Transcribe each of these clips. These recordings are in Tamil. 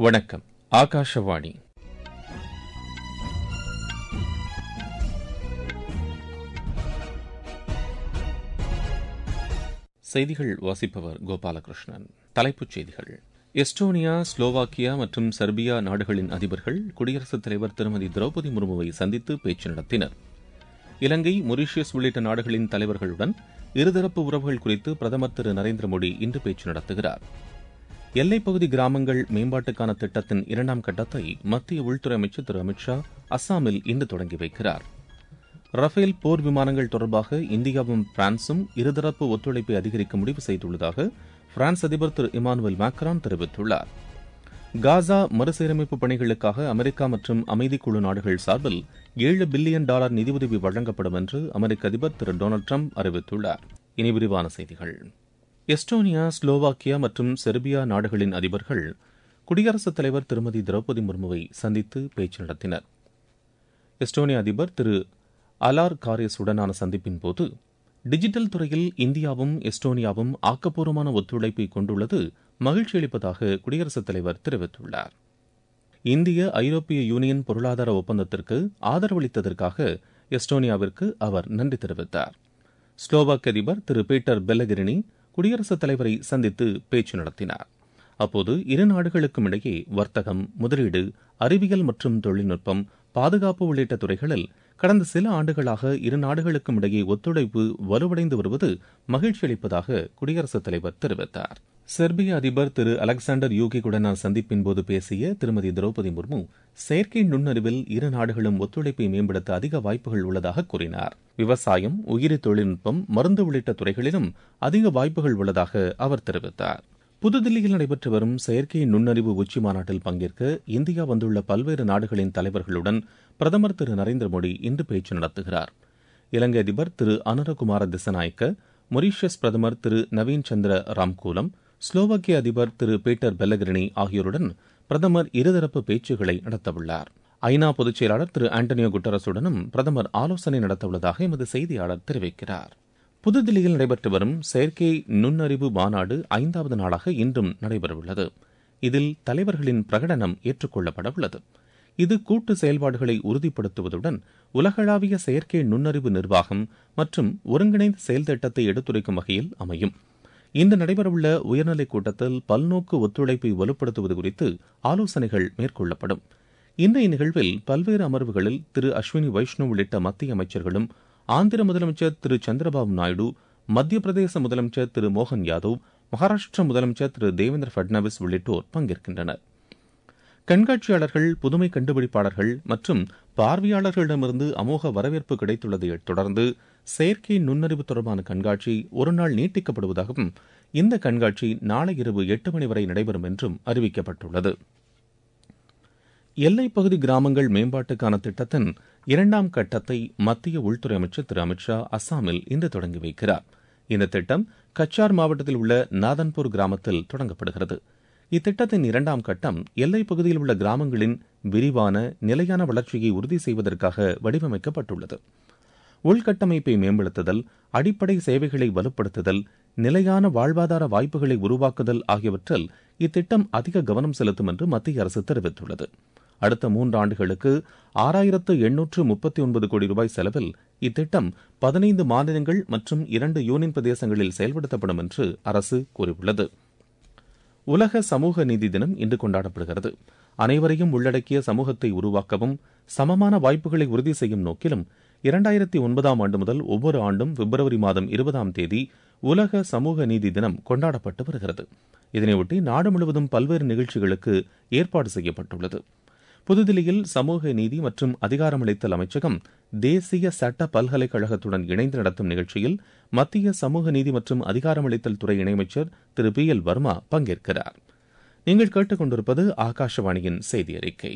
வணக்கம் ஆகாஷவாணி செய்திகள் வாசிப்பவர் கோபாலகிருஷ்ணன் தலைப்புச் செய்திகள் எஸ்டோனியா ஸ்லோவாக்கியா மற்றும் செர்பியா நாடுகளின் அதிபர்கள் குடியரசுத் தலைவர் திருமதி திரௌபதி முர்முவை சந்தித்து பேச்சு நடத்தினர் இலங்கை மொரீஷியஸ் உள்ளிட்ட நாடுகளின் தலைவர்களுடன் இருதரப்பு உறவுகள் குறித்து பிரதமர் திரு நரேந்திர மோடி இன்று பேச்சு நடத்துகிறார் எல்லைப்பகுதி கிராமங்கள் மேம்பாட்டுக்கான திட்டத்தின் இரண்டாம் கட்டத்தை மத்திய உள்துறை அமைச்சர் திரு அமித் ஷா அஸ்ஸாமில் இன்று தொடங்கி வைக்கிறார் ரஃபேல் போர் விமானங்கள் தொடர்பாக இந்தியாவும் பிரான்சும் இருதரப்பு ஒத்துழைப்பை அதிகரிக்க முடிவு செய்துள்ளதாக பிரான்ஸ் அதிபர் திரு இமானுவேல் மேக்ரான் தெரிவித்துள்ளார் காசா மறுசீரமைப்பு பணிகளுக்காக அமெரிக்கா மற்றும் அமைதிக்குழு நாடுகள் சார்பில் ஏழு பில்லியன் டாலர் நிதியுதவி வழங்கப்படும் என்று அமெரிக்க அதிபர் திரு டொனால்டு ட்ரம்ப் அறிவித்துள்ளார் இனி விரிவான செய்திகள் எஸ்டோனியா ஸ்லோவாக்கியா மற்றும் செர்பியா நாடுகளின் அதிபர்கள் குடியரசுத் தலைவர் திருமதி திரௌபதி முர்முவை சந்தித்து பேச்சு நடத்தினர் எஸ்டோனியா அதிபர் திரு அலார் காரேஸுடனான சந்திப்பின் போது டிஜிட்டல் துறையில் இந்தியாவும் எஸ்டோனியாவும் ஆக்கப்பூர்வமான ஒத்துழைப்பை கொண்டுள்ளது மகிழ்ச்சி அளிப்பதாக குடியரசுத் தலைவர் தெரிவித்துள்ளார் இந்திய ஐரோப்பிய யூனியன் பொருளாதார ஒப்பந்தத்திற்கு ஆதரவளித்ததற்காக எஸ்டோனியாவிற்கு அவர் நன்றி தெரிவித்தார் ஸ்லோவாக் அதிபர் திரு பீட்டர் பெல்லகிரினி குடியரசுத் தலைவரை சந்தித்து பேச்சு நடத்தினார் அப்போது இரு நாடுகளுக்கும் இடையே வர்த்தகம் முதலீடு அறிவியல் மற்றும் தொழில்நுட்பம் பாதுகாப்பு உள்ளிட்ட துறைகளில் கடந்த சில ஆண்டுகளாக இரு நாடுகளுக்கும் இடையே ஒத்துழைப்பு வலுவடைந்து வருவது மகிழ்ச்சி அளிப்பதாக குடியரசுத் தலைவர் தெரிவித்தார் செர்பிய அதிபர் திரு அலெக்சாண்டர் யூகிக்குடனான சந்திப்பின் போது பேசிய திருமதி திரௌபதி முர்மு செயற்கை நுண்ணறிவில் இரு நாடுகளும் ஒத்துழைப்பை மேம்படுத்த அதிக வாய்ப்புகள் உள்ளதாக கூறினார் விவசாயம் உயிரி தொழில்நுட்பம் மருந்து உள்ளிட்ட துறைகளிலும் அதிக வாய்ப்புகள் உள்ளதாக அவர் தெரிவித்தார் புதுதில்லியில் நடைபெற்று வரும் செயற்கை நுண்ணறிவு உச்சி மாநாட்டில் பங்கேற்க இந்தியா வந்துள்ள பல்வேறு நாடுகளின் தலைவர்களுடன் பிரதமர் திரு நரேந்திர மோடி இன்று பேச்சு நடத்துகிறார் இலங்கை அதிபர் திரு அனுரகுமார திசநாயக்க மொரீஷியஸ் பிரதமர் திரு நவீன் சந்திர ராம்கூலம் ஸ்லோவாக்கிய அதிபர் திரு பீட்டர் பெல்லகிரினி ஆகியோருடன் பிரதமர் இருதரப்பு பேச்சுக்களை நடத்தவுள்ளார் ஐநா பொதுச் செயலாளர் திரு ஆண்டனியோ குட்டரசுடனும் பிரதமர் ஆலோசனை நடத்தவுள்ளதாக எமது செய்தியாளர் தெரிவிக்கிறார் புதுதில்லியில் நடைபெற்று வரும் செயற்கை நுண்ணறிவு மாநாடு ஐந்தாவது நாளாக இன்றும் நடைபெறவுள்ளது இதில் தலைவர்களின் பிரகடனம் ஏற்றுக்கொள்ளப்பட உள்ளது இது கூட்டு செயல்பாடுகளை உறுதிப்படுத்துவதுடன் உலகளாவிய செயற்கை நுண்ணறிவு நிர்வாகம் மற்றும் ஒருங்கிணைந்த செயல் திட்டத்தை எடுத்துரைக்கும் வகையில் அமையும் இன்று நடைபெறவுள்ள உயர்நிலைக் கூட்டத்தில் பல்நோக்கு ஒத்துழைப்பை வலுப்படுத்துவது குறித்து ஆலோசனைகள் மேற்கொள்ளப்படும் இன்றைய நிகழ்வில் பல்வேறு அமர்வுகளில் திரு அஸ்வினி வைஷ்ணவ் உள்ளிட்ட மத்திய அமைச்சர்களும் ஆந்திர முதலமைச்சர் திரு சந்திரபாபு நாயுடு மத்திய பிரதேச முதலமைச்சர் திரு மோகன் யாதவ் மகாராஷ்டிர முதலமைச்சர் திரு தேவேந்திர பட்னாவிஸ் உள்ளிட்டோர் பங்கேற்கின்றனர் கண்காட்சியாளர்கள் புதுமை கண்டுபிடிப்பாளர்கள் மற்றும் பார்வையாளர்களிடமிருந்து அமோக வரவேற்பு கிடைத்துள்ளதை தொடர்ந்து செயற்கை நுண்ணறிவு தொடர்பான கண்காட்சி ஒருநாள் நீட்டிக்கப்படுவதாகவும் இந்த கண்காட்சி நாளை இரவு எட்டு மணி வரை நடைபெறும் என்றும் அறிவிக்கப்பட்டுள்ளது எல்லைப்பகுதி கிராமங்கள் மேம்பாட்டுக்கான திட்டத்தின் இரண்டாம் கட்டத்தை மத்திய உள்துறை அமைச்சர் திரு அமித் ஷா அஸ்ஸாமில் இன்று தொடங்கி வைக்கிறார் இந்த திட்டம் கச்சார் மாவட்டத்தில் உள்ள நாதன்பூர் கிராமத்தில் தொடங்கப்படுகிறது இத்திட்டத்தின் இரண்டாம் கட்டம் எல்லைப் பகுதியில் உள்ள கிராமங்களின் விரிவான நிலையான வளர்ச்சியை உறுதி செய்வதற்காக வடிவமைக்கப்பட்டுள்ளது உள்கட்டமைப்பை மேம்படுத்துதல் அடிப்படை சேவைகளை வலுப்படுத்துதல் நிலையான வாழ்வாதார வாய்ப்புகளை உருவாக்குதல் ஆகியவற்றில் இத்திட்டம் அதிக கவனம் செலுத்தும் என்று மத்திய அரசு தெரிவித்துள்ளது அடுத்த மூன்று ஆண்டுகளுக்கு ஆறாயிரத்து எண்ணூற்று முப்பத்தி ஒன்பது கோடி ரூபாய் செலவில் இத்திட்டம் பதினைந்து மாநிலங்கள் மற்றும் இரண்டு யூனியன் பிரதேசங்களில் செயல்படுத்தப்படும் என்று அரசு கூறியுள்ளது உலக சமூக நீதி தினம் இன்று கொண்டாடப்படுகிறது அனைவரையும் உள்ளடக்கிய சமூகத்தை உருவாக்கவும் சமமான வாய்ப்புகளை உறுதி செய்யும் நோக்கிலும் இரண்டாயிரத்தி ஒன்பதாம் ஆண்டு முதல் ஒவ்வொரு ஆண்டும் பிப்ரவரி மாதம் இருபதாம் தேதி உலக சமூக நீதி தினம் கொண்டாடப்பட்டு வருகிறது இதனையொட்டி நாடு முழுவதும் பல்வேறு நிகழ்ச்சிகளுக்கு ஏற்பாடு செய்யப்பட்டுள்ளது புதுதில்லியில் சமூக நீதி மற்றும் அதிகாரமளித்தல் அமைச்சகம் தேசிய சட்ட பல்கலைக்கழகத்துடன் இணைந்து நடத்தும் நிகழ்ச்சியில் மத்திய சமூக நீதி மற்றும் அதிகாரமளித்தல் துறை இணையமைச்சர் திரு பி எல் வர்மா பங்கேற்கிறார் நீங்கள் கேட்டுக்கொண்டிருப்பது ஆகாஷவாணியின் செய்தி அறிக்கை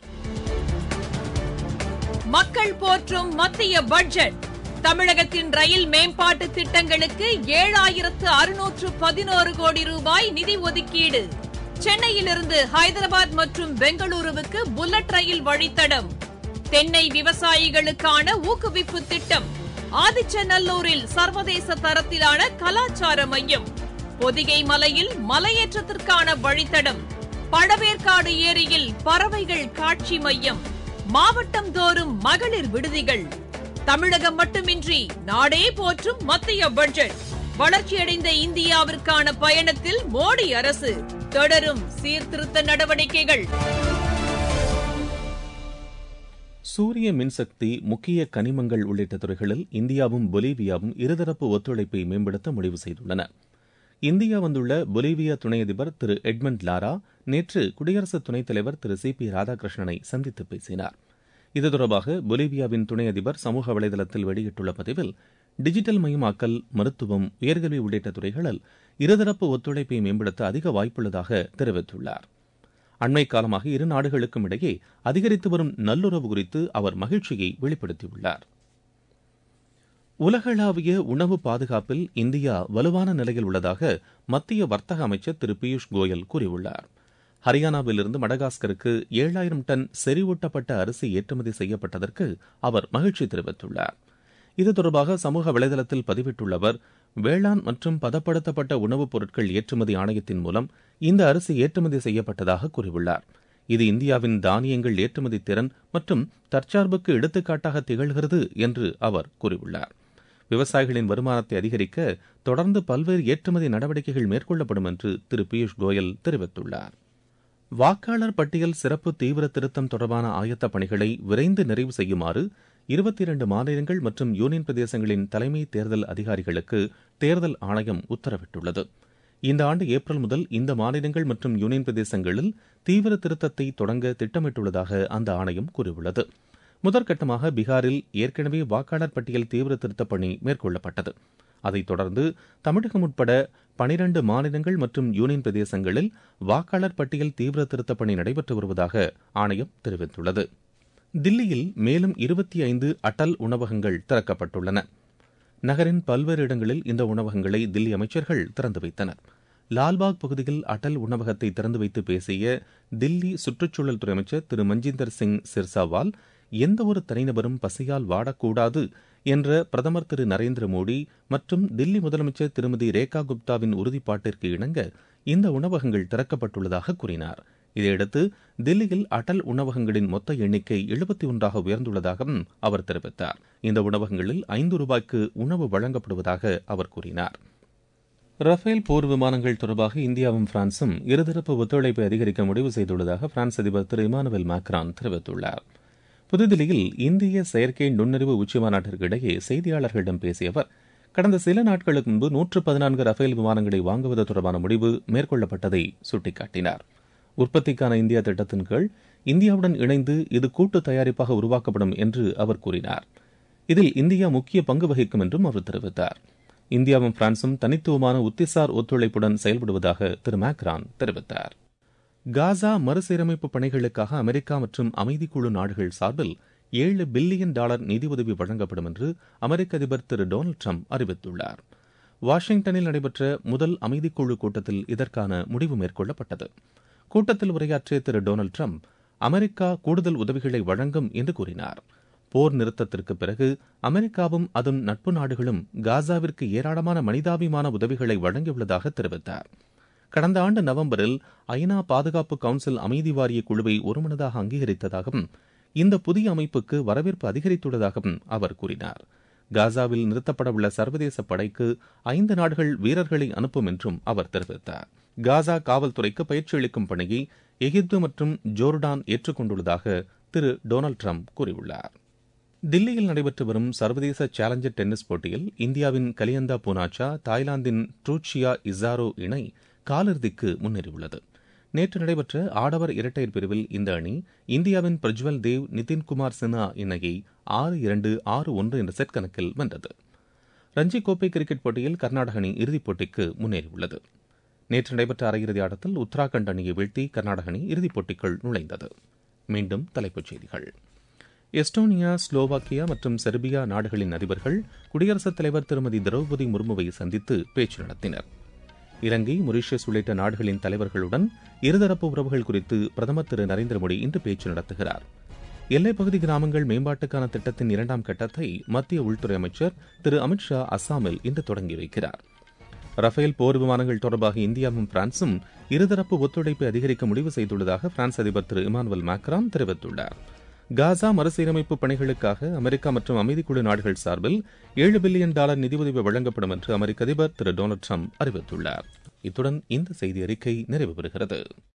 மக்கள் போற்றும் மத்திய பட்ஜெட் தமிழகத்தின் ரயில் மேம்பாட்டு திட்டங்களுக்கு ஏழாயிரத்து அறுநூற்று பதினோரு கோடி ரூபாய் நிதி ஒதுக்கீடு சென்னையிலிருந்து ஹைதராபாத் மற்றும் பெங்களூருவுக்கு புல்லட் ரயில் வழித்தடம் தென்னை விவசாயிகளுக்கான ஊக்குவிப்பு திட்டம் ஆதிச்சநல்லூரில் சர்வதேச தரத்திலான கலாச்சார மையம் பொதிகை மலையில் மலையேற்றத்திற்கான வழித்தடம் பழவேற்காடு ஏரியில் பறவைகள் காட்சி மையம் மாவட்டம் தோறும் மகளிர் விடுதிகள் தமிழகம் மட்டுமின்றி நாடே போற்றும் மத்திய பட்ஜெட் வளர்ச்சியடைந்த இந்தியாவிற்கான பயணத்தில் மோடி அரசு தொடரும் சீர்திருத்த நடவடிக்கைகள் சூரிய மின்சக்தி முக்கிய கனிமங்கள் உள்ளிட்ட துறைகளில் இந்தியாவும் பொலிவியாவும் இருதரப்பு ஒத்துழைப்பை மேம்படுத்த முடிவு செய்துள்ளன இந்தியா வந்துள்ள பொலிவியா துணை அதிபர் திரு எட்மண்ட் லாரா நேற்று குடியரசு துணைத் தலைவர் திரு சி பி ராதாகிருஷ்ணனை சந்தித்து பேசினார் இது தொடர்பாக பொலிவியாவின் துணை அதிபர் சமூக வலைதளத்தில் வெளியிட்டுள்ள பதிவில் டிஜிட்டல் மயமாக்கல் மருத்துவம் உயர்கல்வி உள்ளிட்ட துறைகளில் இருதரப்பு ஒத்துழைப்பை மேம்படுத்த அதிக வாய்ப்புள்ளதாக தெரிவித்துள்ளார் அண்மை காலமாக இரு நாடுகளுக்கும் இடையே அதிகரித்து வரும் நல்லுறவு குறித்து அவர் மகிழ்ச்சியை வெளிப்படுத்தியுள்ளார் உலகளாவிய உணவு பாதுகாப்பில் இந்தியா வலுவான நிலையில் உள்ளதாக மத்திய வர்த்தக அமைச்சர் திரு பியூஷ் கோயல் கூறியுள்ளார் ஹரியானாவிலிருந்து மடகாஸ்கருக்கு ஏழாயிரம் டன் செறிவூட்டப்பட்ட அரிசி ஏற்றுமதி செய்யப்பட்டதற்கு அவர் மகிழ்ச்சி தெரிவித்துள்ளார் இது தொடர்பாக சமூக வலைதளத்தில் பதிவிட்டுள்ள அவர் வேளாண் மற்றும் பதப்படுத்தப்பட்ட உணவுப் பொருட்கள் ஏற்றுமதி ஆணையத்தின் மூலம் இந்த அரிசி ஏற்றுமதி செய்யப்பட்டதாக கூறியுள்ளார் இது இந்தியாவின் தானியங்கள் ஏற்றுமதி திறன் மற்றும் தற்சார்புக்கு எடுத்துக்காட்டாக திகழ்கிறது என்று அவர் கூறியுள்ளார் விவசாயிகளின் வருமானத்தை அதிகரிக்க தொடர்ந்து பல்வேறு ஏற்றுமதி நடவடிக்கைகள் மேற்கொள்ளப்படும் என்று திரு பியூஷ் கோயல் தெரிவித்துள்ளார் வாக்காளர் பட்டியல் சிறப்பு தீவிர திருத்தம் தொடர்பான ஆயத்த பணிகளை விரைந்து நிறைவு செய்யுமாறு இருபத்தி இரண்டு மாநிலங்கள் மற்றும் யூனியன் பிரதேசங்களின் தலைமை தேர்தல் அதிகாரிகளுக்கு தேர்தல் ஆணையம் உத்தரவிட்டுள்ளது இந்த ஆண்டு ஏப்ரல் முதல் இந்த மாநிலங்கள் மற்றும் யூனியன் பிரதேசங்களில் தீவிர திருத்தத்தை தொடங்க திட்டமிட்டுள்ளதாக அந்த ஆணையம் கூறியுள்ளது முதற்கட்டமாக பீகாரில் ஏற்கனவே வாக்காளர் பட்டியல் தீவிர திருத்தப் பணி மேற்கொள்ளப்பட்டது அதைத் தொடர்ந்து தமிழகம் உட்பட பனிரண்டு மாநிலங்கள் மற்றும் யூனியன் பிரதேசங்களில் வாக்காளர் பட்டியல் தீவிர திருத்தப் பணி நடைபெற்று வருவதாக ஆணையம் தெரிவித்துள்ளது தில்லியில் மேலும் இருபத்தி ஐந்து அடல் உணவகங்கள் திறக்கப்பட்டுள்ளன நகரின் பல்வேறு இடங்களில் இந்த உணவகங்களை தில்லி அமைச்சர்கள் திறந்து வைத்தனர் லால்பாக் பகுதியில் அடல் உணவகத்தை திறந்து வைத்து பேசிய தில்லி சுற்றுச்சூழல் துறை அமைச்சர் திரு மஞ்சிந்தர் சிங் சிர்சாவால் எந்த ஒரு தனிநபரும் பசியால் வாடக்கூடாது என்ற பிரதமர் திரு நரேந்திர மோடி மற்றும் தில்லி முதலமைச்சர் திருமதி ரேகா குப்தாவின் உறுதிப்பாட்டிற்கு இணங்க இந்த உணவகங்கள் திறக்கப்பட்டுள்ளதாக கூறினார் இதையடுத்து தில்லியில் அடல் உணவகங்களின் மொத்த எண்ணிக்கை எழுபத்தி ஒன்றாக உயர்ந்துள்ளதாகவும் அவர் தெரிவித்தார் இந்த உணவகங்களில் ஐந்து ரூபாய்க்கு உணவு வழங்கப்படுவதாக அவர் கூறினார் ரஃபேல் போர் விமானங்கள் தொடர்பாக இந்தியாவும் பிரான்சும் இருதரப்பு ஒத்துழைப்பை அதிகரிக்க முடிவு செய்துள்ளதாக பிரான்ஸ் அதிபர் திரு இமானுவேல் மேக்ரான் தெரிவித்துள்ளார் புதுதில்லியில் இந்திய செயற்கை நுண்ணறிவு உச்சிமாநாட்டிற்கு இடையே செய்தியாளர்களிடம் பேசிய அவர் கடந்த சில நாட்களுக்கு முன்பு நூற்று பதினான்கு ரஃபேல் விமானங்களை வாங்குவது தொடர்பான முடிவு மேற்கொள்ளப்பட்டதை சுட்டிக்காட்டினார் உற்பத்திக்கான இந்தியா திட்டத்தின் கீழ் இந்தியாவுடன் இணைந்து இது கூட்டு தயாரிப்பாக உருவாக்கப்படும் என்று அவர் கூறினார் இதில் இந்தியா முக்கிய பங்கு வகிக்கும் என்றும் அவர் தெரிவித்தார் இந்தியாவும் பிரான்சும் தனித்துவமான உத்திசார் ஒத்துழைப்புடன் செயல்படுவதாக திரு மேக்ரான் தெரிவித்தார் காசா மறுசீரமைப்பு பணிகளுக்காக அமெரிக்கா மற்றும் அமைதிக்குழு நாடுகள் சார்பில் ஏழு பில்லியன் டாலர் நிதியுதவி வழங்கப்படும் என்று அமெரிக்க அதிபர் திரு டொனால்டு ட்ரம்ப் அறிவித்துள்ளார் வாஷிங்டனில் நடைபெற்ற முதல் அமைதிக்குழு கூட்டத்தில் இதற்கான முடிவு மேற்கொள்ளப்பட்டது கூட்டத்தில் உரையாற்றிய திரு டொனால்டு ட்ரம்ப் அமெரிக்கா கூடுதல் உதவிகளை வழங்கும் என்று கூறினார் போர் நிறுத்தத்திற்கு பிறகு அமெரிக்காவும் அதன் நட்பு நாடுகளும் காசாவிற்கு ஏராளமான மனிதாபிமான உதவிகளை வழங்கியுள்ளதாக தெரிவித்தார் கடந்த ஆண்டு நவம்பரில் ஐநா பாதுகாப்பு கவுன்சில் அமைதி வாரிய குழுவை ஒருமனதாக அங்கீகரித்ததாகவும் இந்த புதிய அமைப்புக்கு வரவேற்பு அதிகரித்துள்ளதாகவும் அவர் கூறினார் காசாவில் நிறுத்தப்படவுள்ள சர்வதேச படைக்கு ஐந்து நாடுகள் வீரர்களை அனுப்பும் என்றும் அவர் தெரிவித்தார் காசா காவல்துறைக்கு பயிற்சி அளிக்கும் பணியை எகிப்து மற்றும் ஜோர்டான் ஏற்றுக்கொண்டுள்ளதாக திரு டொனால்டு ட்ரம்ப் கூறியுள்ளார் தில்லியில் நடைபெற்று வரும் சர்வதேச சேலஞ்சர் டென்னிஸ் போட்டியில் இந்தியாவின் கலியந்தா பூனாச்சா தாய்லாந்தின் ட்ரூச்சியா இசாரோ இணை காலிறுதிக்கு முன்னேறியுள்ளது நேற்று நடைபெற்ற ஆடவர் இரட்டையர் பிரிவில் இந்த அணி இந்தியாவின் பிரஜ்வல் தேவ் நிதின்குமார் சின்ஹா இணையை ஆறு இரண்டு ஆறு ஒன்று என்ற செட் கணக்கில் வென்றது ரஞ்சி கோப்பை கிரிக்கெட் போட்டியில் கர்நாடக அணி இறுதிப் போட்டிக்கு முன்னேறியுள்ளது நேற்று நடைபெற்ற அரையிறுதி ஆட்டத்தில் உத்தராகண்ட் அணியை வீழ்த்தி கர்நாடக அணி இறுதிப் போட்டிக்குள் நுழைந்தது மீண்டும் தலைப்புச் செய்திகள் எஸ்டோனியா ஸ்லோவாக்கியா மற்றும் செர்பியா நாடுகளின் அதிபர்கள் குடியரசுத் தலைவர் திருமதி திரௌபதி முர்முவை சந்தித்து பேச்சு நடத்தினர் இலங்கை மொரீஷியஸ் உள்ளிட்ட நாடுகளின் தலைவர்களுடன் இருதரப்பு உறவுகள் குறித்து பிரதமர் திரு நரேந்திர மோடி இன்று பேச்சு நடத்துகிறார் எல்லைப்பகுதி கிராமங்கள் மேம்பாட்டுக்கான திட்டத்தின் இரண்டாம் கட்டத்தை மத்திய உள்துறை அமைச்சர் திரு அமித்ஷா அஸ்ஸாமில் இன்று தொடங்கி வைக்கிறார் ரஃபேல் போர் விமானங்கள் தொடர்பாக இந்தியாவும் பிரான்சும் இருதரப்பு ஒத்துழைப்பை அதிகரிக்க முடிவு செய்துள்ளதாக பிரான்ஸ் அதிபர் திரு இமானுவல் மேக்ரான் தெரிவித்துள்ளார் காசா மறுசீரமைப்பு பணிகளுக்காக அமெரிக்கா மற்றும் அமைதிக்குழு நாடுகள் சார்பில் ஏழு பில்லியன் டாலர் நிதியுதவி வழங்கப்படும் என்று அமெரிக்க அதிபர் திரு டொனால்டு ட்ரம்ப் அறிவித்துள்ளார் இத்துடன் இந்த செய்தி அறிக்கை நிறைவு பெறுகிறது